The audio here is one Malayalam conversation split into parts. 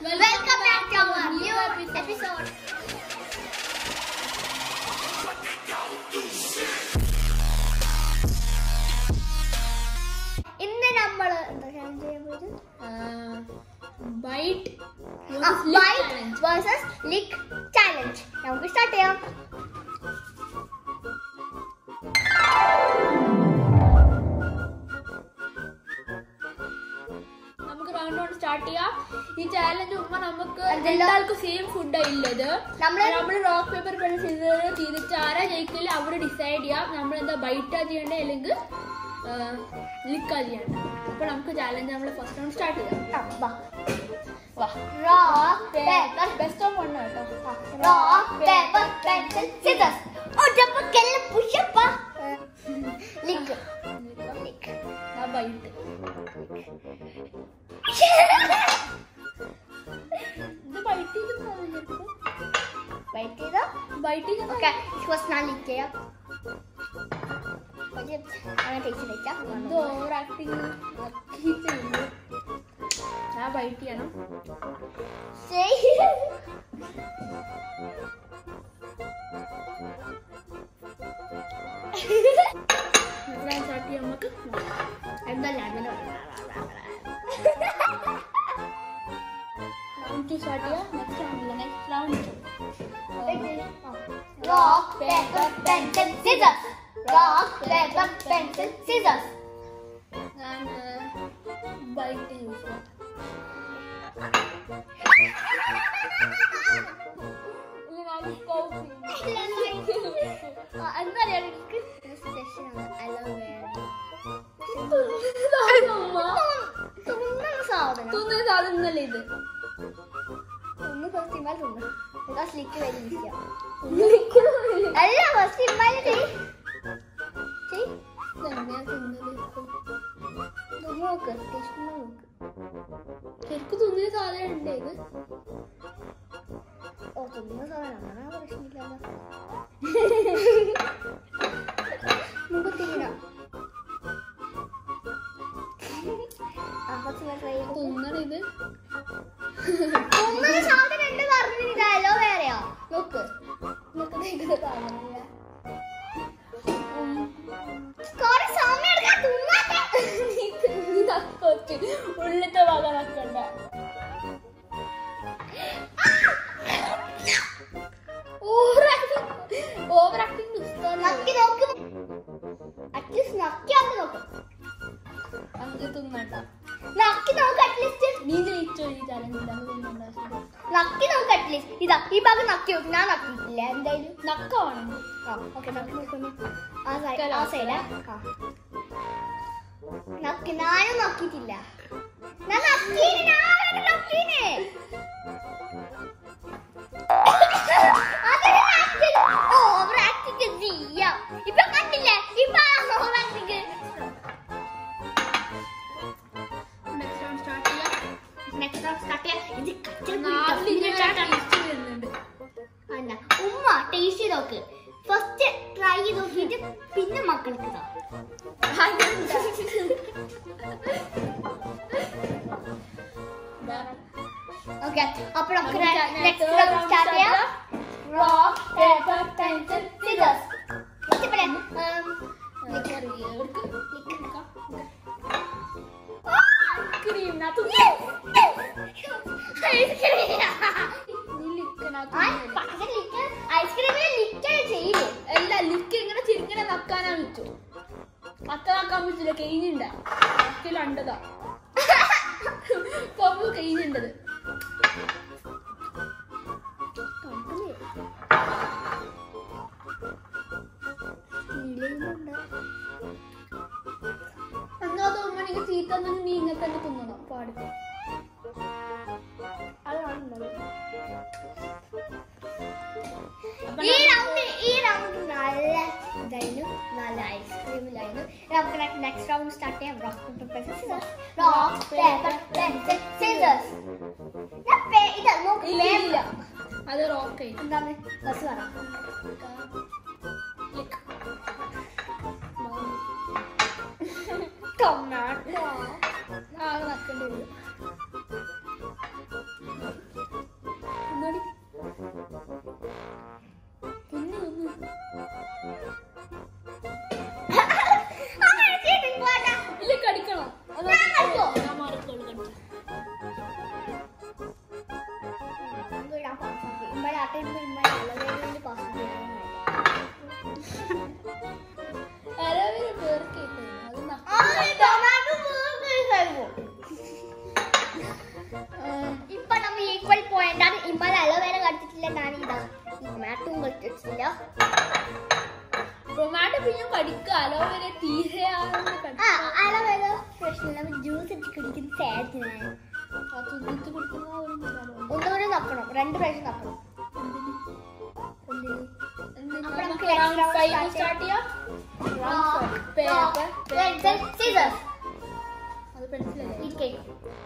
Welcome back to our new episode. ഇന്ന് നമ്മൾ എന്താ challenge ചെയ്യാൻ പോയത് bite bite versus lick challenge നമുക്ക് സ്റ്റാർട്ട് ചെയ്യാം നമുക്ക് റൗണ്ട് റൗണ്ട് സ്റ്റാർട്ട് ചെയ്യാം ഈ ചാലഞ്ച് ഉമ്മ നമുക്ക് അതെല്ലാം- രണ്ടാൾക്കും സെയിം ഫുഡ് ഇല്ലത് നമ്മള് നമ്മൾ റോക്ക് പേപ്പർ പെൻ ചെയ്തത് ചെയ്തിട്ട് ആരാ ജയിക്കില്ല അവിടെ ഡിസൈഡ് ചെയ്യാം നമ്മൾ എന്താ ബൈറ്റാ ചെയ്യണ്ടേ അല്ലെങ്കിൽ ലിക്കാ ചെയ്യണ്ടേ അപ്പൊ നമുക്ക് ചാലഞ്ച് നമ്മൾ ഫസ്റ്റ് റൗണ്ട് സ്റ്റാർട്ട് ചെയ്യാം വാ വാ rock paper best of one കേട്ടോ rock paper pencil scissors ഒറ്റപ്പക്കല്ല പുഷപ്പ ലിക്ക് ലിക്ക് ബൈറ്റ് ഇത് ബൈറ്റ് ചെയ്ത് വെയിറ്റ് ചെയ്തോ ബൈറ്റ് ചെയ്ത് ഓക്കെ ഫസ്റ്റ് ഞാൻ ലിക്ക് ചെയ്യാം ഒരു അങ്ങനെ ടേസ്റ്റ് വെച്ചാൽ ഇത് ഓവർ ആക്ടിങ് ചെയ്യുന്നു ഞാൻ ബൈറ്റ് ചെയ്യണം ശരി ഞാൻ സ്റ്റാർട്ട് ചെയ്യാം നമുക്ക് എന്തല്ല അങ്ങനെ റൗണ്ട് ടു സ്റ്റാർട്ട് ചെയ്യാം നെക്സ്റ്റ് റൗണ്ടില്ല next round Rock, paper, pencil, scissors. Rock, paper, pencil, scissors. ഞാൻ ബൈറ്റ് യൂസ് ചെയ്യാം ഇത് ഞാൻ scope ചെയ്യും. ആ, എന്താ പറയാ എനിക്ക് സ്പെഷ്യൽ അലോവേര ഇതാണ് ഉമ്മ. തുന്നുന്ന സാധനം തിന്നുന്ന സാധനമല്ലേ ഇത് തുന്നു ഫസ്റ്റ് ഇമാൽ തുന്നു ഇതാ സ്ലിക്ക് വരി ഈസിയാ അല്ല ഫസ്റ്റ് ഇമാൽ ചെയ് ചെയ് ഇതെങ്ങനെയാ തിന്നല് ഇപ്പൊ? തുന്നു നോക്ക് ടേസ്റ്റ് നോക്ക് ശരിക്കും തിന്നുന്ന സാധനം ഉണ്ട് ഇത് ഓ തുന്നുന്ന സാധനം അങ്ങനെ പ്രശ്നമില്ലല്ലോ മുമ്പത്തിങ്ങനെ ആ കുറച്ച് ഇങ്ങനെ try ചെയ്ത് തിന്നണ ഇത് തുന്നുന്ന സാധനം ഉണ്ട് പറഞ്ഞിട്ട് അലോവേറയോ നോക്ക് നോക്ക് നിൽക്കുന്ന സാധനമില്ല കുറെ സമയം എടുക്കാൻ തുന്നാട്ടെ നീ തിന്നാ കുറച്ച് ഉള്ളിത്തെ ഭാഗം നക്കണ്ട ഓവർ ആക്ടിങ് നക്കി നോക്ക് അറ്റ്ലീസ്റ്റ് നക്കിയാണ്ട് നോക്ക് അങ്ങനെ തിന്നണ്ട നക്കി നോക്ക് അറ്റ്ലീസ്റ്റ് നീ ജയിച്ചോ ഈ ചലഞ്ച് തിന്നണ്ട നക്കി നോക്ക് അറ്റ്ലീസ്റ്റ് ഇതാ ഈ ഭാഗം നക്കി നോക്ക് ഞാൻ നക്കിയിട്ടില്ല എന്തായാലും നക്കമാണ് ആ ഓക്കെ നക്കി നോക്കുന്നു ആ സൈഡ് ആ സൈഡ് ആ നക്കി ഞാനും നോക്കിയിട്ടില്ല ഞാൻ നക്കീന് ഞാൻ നക്കീന് ഓവർ ആക്ടിങ് ചെയ്യാം ഇപ്പൊ കണ്ടില്ലേ ഇപ്പൊ over acting next round start ചെയ്യാം നെക്സ്റ്റ് റൗണ്ട് സ്റ്റാർട്ട് ചെയ്യാം ഇത് കച്ചറ നാവിൽ ഇങ്ങനെ ടേസ്റ്റ് വരുന്നുണ്ട് അല്ല ഉമ്മ ടേസ്റ്റ് ചെയ്ത് നോക്ക് ഫസ്റ്റ് ട്രൈ ചെയ്ത് നോക്കിയിട്ട് പിന്നെ മക്കൾക്ക് ഇതാ ഓക്കെ അപ്പൊ നമുക്ക് നെക്സ്റ്റ് റൗണ്ട് സ്റ്റാർട്ട് ചെയ്യാം റോക്ക് പേപ്പർ പെൻസിൽ സിസേഴ്സ് ഇഷ്ടപ്പെടേ ക്രീം ഐസ്ക്രീമിൽ ലിക്കാണ് ചെയ്യില്ലേ അല്ല ലിക്ക് ഇങ്ങനെ ചിരിങ്ങനെ നക്കാനാ വെച്ചു അത്ര നക്കാൻ പറ്റില്ല കഴിഞ്ഞിണ്ട അണ്ടതാ കൊമ്പ് കഴിഞ്ഞിണ്ടത് എന്നാ തോന്നുമ്പോ എനിക്ക് ചീത്ത ഒന്നും നീ ഇങ്ങനെ തന്നെ തിന്നണം പാട് അതാണ് നല്ലത്. അപ്പൊ ഈ നമുക്ക് റൗണ്ട് ഈ റൗണ്ട് നല്ല ഇതായിരുന്നു നല്ല ഐസ്ക്രീമിലായിരുന്നു നമുക്ക് നെക്സ്റ്റ് റൗണ്ട് സ്റ്റാർട്ട് ചെയ്യാം rock paper scissors rock paper pencil scissors ഇത് നോക്ക് ഇല്ല, ഇല്ല. അത് റോക്ക് എന്താണ് ബസ് പറ ടൊമാറ്റോ ആകെ നക്കേണ്ടി വരും ആ ടൈമിൽ ഇമ്മ അലവേണ്ടി പാസ് ചെയ്യാൻ അലോവേര പേർക്കേക്ക് അത് ന- ഇപ്പൊ നമ്മ ഈക്വൽ പോയിന്റ് ആണ് ഇമ്മ അലോവേര കടിച്ചിട്ടില്ല ഞാൻ ഇതാ ടൊമാറ്റോയും കടിച്ചിട്ടില്ല ടൊമാറ്റോ പിന്നെ കടിക്കുക അലോവേര തീരെ ആവുന്ന ആ കടിക്കുക അലോവേര പ്രശ്നമില്ല നമ്മൾ ജ്യൂസ് ഇട്ട് കുടിക്കുന്ന സാഡിനാണ് ആ തുന്നിട്ട് കുടിക്കുന്ന ആ ഒരു മലയാളം. ഒന്നുകൂടി നോക്കണം രണ്ട് പ്രാവശ്യം നോക്കണം എന്തിന്? എന്തിന്? അപ്പൊ നമുക്ക് നമുക്ക് round next round five start start ചെയ്യാം? Rock, Paper, rock, pencil, scissors. അത് പെൻസിലല്ലേ ഇരിക്ക്.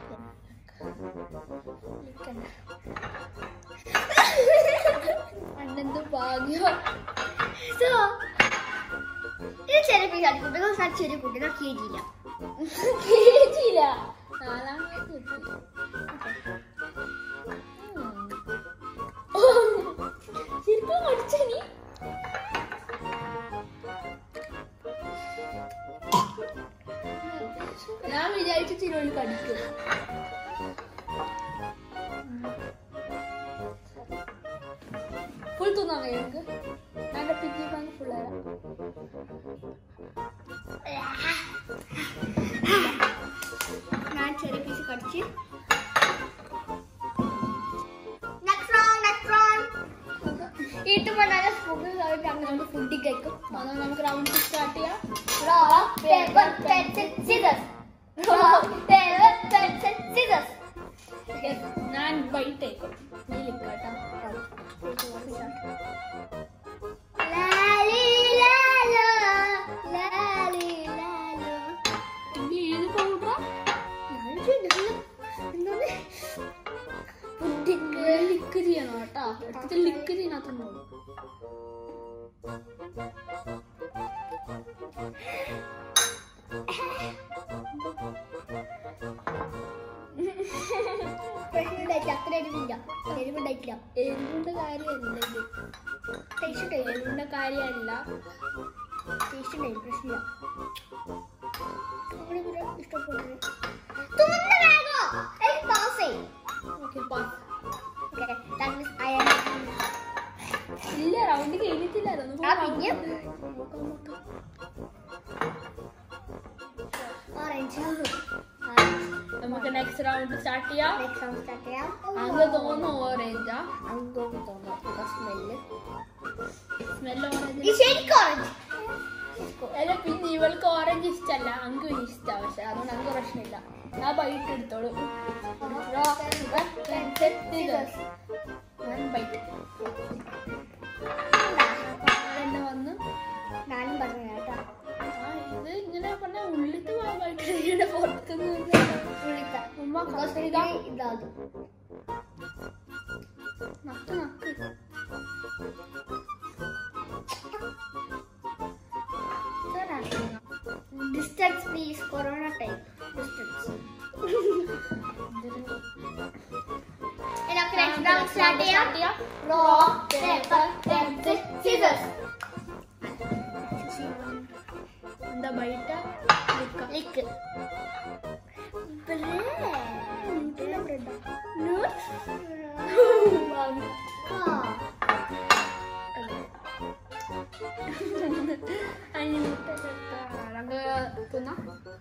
അന്നെന്ത് ഭാഗ്യം So, ഇത് ചെറിയ പീസ് ആയിരിക്കും ബിക്കോസ് ഞാൻ ചെറിയ കുട്ടി ഞാൻ കേട്ടില്ല കേട്ടില്ല നാലാം ക്ലാസ് എത്തി ശരിക്കും കടിച്ച നീ ഞാൻ വിചാരിച്ചു തിരുവള്ളി കടിക്കും ഫുൾ തിന്നാൻ കഴിയും എനിക്ക് എന്റെ പിറ്റി ബാങ്ക് ഫുൾ തരാം ഞാൻ ചെറിയ പീസ് കടിച്ച് നെക്സ്റ്റ് റൗണ്ട് നെക്സ്റ്റ് റൗണ്ട് ഇട്ടുമ്പോൾ നല്ല സ്പൂണിൽ അങ്ങനെ നമ്മൾ ഫുഡിൽ കഴിക്കും അതുകൊണ്ട് നമുക്ക് റൗണ്ട് സ്റ്റാർട്ട് ചെയ്യാം Rock, paper, pencil, scissors. Rock, paper, pencil, scissors. Yes, ഞാൻ ബൈറ്റ് ആയിക്കോട്ടെ നീ ലിക്കാട്ടോ ലാലി ലാലോ, ലാലി ലാലോ. നീ ഏത് പൗഡറാ ഞാനൊരു നല്ല- എന്താണ്? pudding. ലിക്ക് ചെയ്യണം കേട്ടോ എടുത്തിട്ട് ലിക്ക് ചെയ്യാത്തുണ്ടോ പ്രശ്നമുണ്ടായിട്ടില്ല, അത്ര എരിവില്ല. എരിവുണ്ടായിട്ടില്ല. എരിവിന്റെ കാര്യമല്ല ഇത് Taste ഉണ്ടായി. എരിവിന്റെ കാര്യമല്ല Taste ഉണ്ടായി, പ്രശ്നമില്ല. ഇവിടെ ഇവിടെ ഇഷ്ടപ്പെടുന്നു. തുമ്മുന്ന വേഗം. എനിക്ക് pass ചെയ്യ്. Okay pass Okay, that means I am ഇല്ല റൗണ്ട് കഴിഞ്ഞിട്ടില്ല അതൊന്നും ആ, പിന്നെ? നോക്കാം നോക്കാം orange. Orange. നമുക്ക് നെക്സ്റ്റ് റൗണ്ട് സ്റ്റാർട്ട് ചെയ്യാം Next round start ചെയ്യാം. അങ്ങ് തോന്നുന്നു ഓറഞ്ചാ അങ്ങ് തോന്നുന്നു. because smell. സ്മെൽ ഇത് ഓറഞ്ച് ശരിക്കും orange. അല്ല പിന്നെ ഇവൾക്ക് ഓറഞ്ച് ഇഷ്ടമല്ല അങ്ക് ഇഷ്ട പക്ഷെ അതുകൊണ്ട് അങ്ക് പ്രശ്നമില്ല ഞാൻ ബൈറ്റ് എടുത്തോളൂ Rock, paper, pencil, scissors. ഞാൻ ബൈറ്റ് എന്നെ വന്ന് ഞാനും പറഞ്ഞു കേട്ടോ ആ ഇത് ഇങ്ങനെ പറഞ്ഞ ഉള്ളിട്ട് ബൈറ്റ് ഇങ്ങനെ പുറത്തുനിന്ന് ഉള്ളിത്ത. ഉമ്മ Because കത്തിരിക്ക ഇത് ഇതാകും. നക്ക് നക്ക് Distance please, corona time. Distance. ഇനി നമുക്ക് next round start ചെയ്യാം. Rock, paper, pencil, scissors. എന്താ ബൈറ്റ Lick. Bread. Nuts. Ah. അതിന് മുട്ട നമുക്ക് തിന്നാം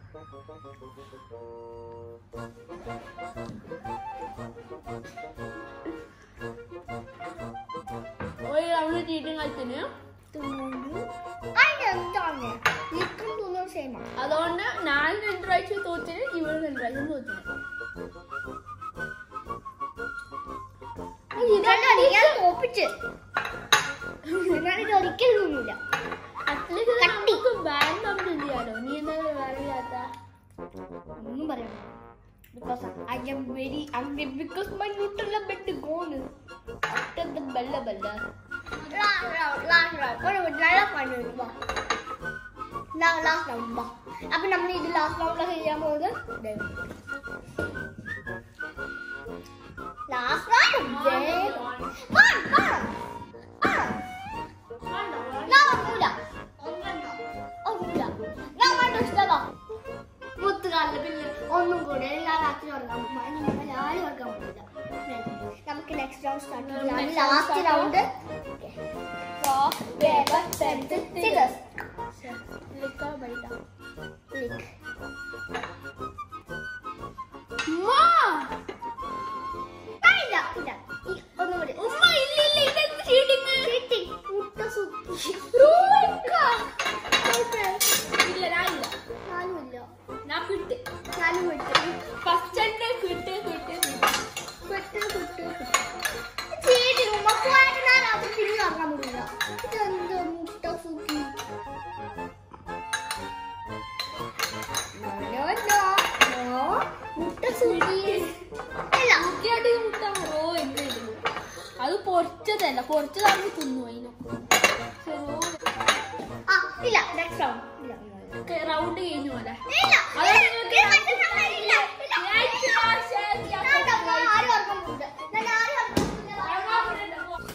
ഒരു റൗണ്ട് ചീറ്റിംഗ് കളിച്ചിന് തുണു. അതെന്താണ്? ലിക്കും തുണും same ആണ്. അതുകൊണ്ട് ഞാൻ രണ്ട് പ്രാവശ്യം തോറ്റിന് ഇവള് രണ്ട് പ്രാവശ്യം തോറ്റിന് കണ്ടോ, ഞാൻ തോപ്പിച്ച്. ഞാനിത് ഒരിക്കലും തിന്നൂല. അറ്റ്ലീസ്റ്റ് കട്ടി. നമുക്ക് ബാൻ കമ്പനി ചെയ്യാലോ നീ എന്താ വേറെ ചെയ്യാത്ത ഒന്നും പറയണ്ട. Because I am very angry because my Nutella bed gone. After the bella bella. Last round, last round. ഒരു നല്ല പണി വാ. ലാസ്റ്റ് റൗണ്ട് വാ. അപ്പൊ നമ്മൾ ഇത് ലാസ്റ്റ് റൗണ്ടിൽ ചെയ്യാൻ പോകുന്നത് ലാസ്റ്റ് റൗണ്ട് ഞാൻ ഒന്നുമില്ല ഒന്നുമില്ല ഞാൻ വേണ്ട ഇഷ്ടമോ മുത്തുകാലില് പിന്നെ ഒന്നും കൂടെ എല്ലാ രാത്രി ഉറങ്ങാൻ പോകും. മലയാളി ഉറങ്ങാൻ പറ്റില്ല നമുക്ക് നെക്സ്റ്റ് റൗണ്ട് സ്റ്റാർട്ട് നമുക്ക് ചെയ്യാണ് next round last start round rock paper pencil scissors lick bite click ഉമ്മ ഇല്ല ഇല്ല ഈ ഒന്നും കൂടി ഉമ്മ ഇല്ല ഇല്ല ഇതെന്ത് ചീട്ടിങ് ചീറ്റിംഗ് മുട്ട സൂപ്പി ഇല്ല ഞാൻ ഇല്ല നാലും ഇല്ല ഞാൻ കിട്ട് നാലും വിട്ട് ഫസ്റ്റ് എന്നെ കിട്ട് കിട്ട് വിട്ട് വിട്ട് ചീറ്റിംഗ് മക്കളായിട്ട് ഞാൻ അത് തിരിഞ്ഞു ഇറങ്ങാൻ പറ്റില്ല ഇതെന്ത് മുട്ട സൂപ്പി No, no, no. മുട്ട സൂപ്പി ഇല്ല ആദ്യമായിട്ട് ഈ മുട്ട റോ എന്ന് ഇരുന്നു അത് പൊറിച്ചതല്ല പൊറിച്ചതാണെങ്കിൽ തിന്നു അതിനൊക്കെ ആ ഇല്ല നെക്സ്റ്റ് റൗണ്ട് ഇല്ല ഇല്ല, ഇല്ല. റൗണ്ട് കഴിഞ്ഞു പോലെ ഇല്ല അത് ഇല്ല, നിങ്ങൾക്ക് ഇല്ല, ഇല്ല, ഇല്ല, ഇല്ല. ഞാൻ ഡബ്ബ ആരും ഓർക്കാൻ പോകില്ല. ഞാൻ ആരും ഓർക്കാൻ പോകില്ല.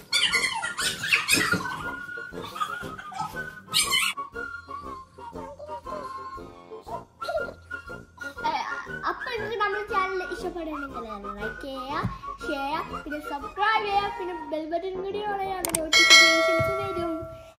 ഏഹ്, അപ്പൊ നിങ്ങൾക്ക് നമ്മുടെ ചാനൽ ഇഷ്ടപ്പെടുകയാണെങ്കിൽ ലൈക്ക് ചെയ്യുക ഷെയർ പിന്നെ സബ്സ്ക്രൈബ് ചെയ്യുക പിന്നെ ബെൽ ബട്ടൺ കൂടി ഓൺ ചെയ്യാൻ നോട്ടിഫിക്കേഷൻസ് വരും